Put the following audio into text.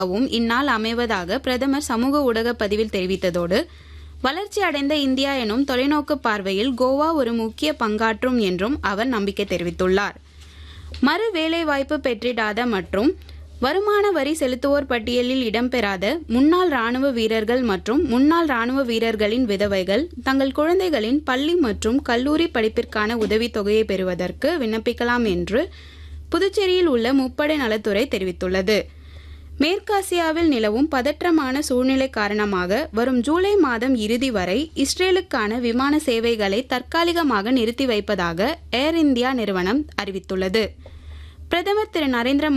வும் இந்நாள் அமைவதாக பிரதமர் சமூக ஊடக பதிவில் தெரிவித்ததோடு வளர்ச்சி அடைந்த இந்தியா எனும் தொலைநோக்கு பார்வையில் கோவா ஒரு முக்கிய பங்காற்றும் என்றும் அவர் நம்பிக்கை தெரிவித்துள்ளார் மறு வேலைவாய்ப்பு பெற்றிடாத மற்றும் வருமான வரி செலுத்துவோர் பட்டியலில் இடம்பெறாத முன்னாள் ராணுவ வீரர்கள் மற்றும் முன்னாள் ராணுவ வீரர்களின் விதவைகள் தங்கள் குழந்தைகளின் பள்ளி மற்றும் கல்லூரி படிப்பிற்கான உதவித்தொகையை பெறுவதற்கு விண்ணப்பிக்கலாம் என்று புதுச்சேரியில் உள்ள முப்படை நலத்துறை தெரிவித்துள்ளது மேற்காசியாவில் நிலவும் பதற்றமான சூழ்நிலை காரணமாக வரும் ஜூலை மாதம் இறுதி வரை இஸ்ரேலுக்கான விமான சேவைகளை தற்காலிகமாக நிறுத்தி வைப்பதாக ஏர் இந்தியா நிறுவனம் அறிவித்துள்ளது பிரதமர் திரு நரேந்திர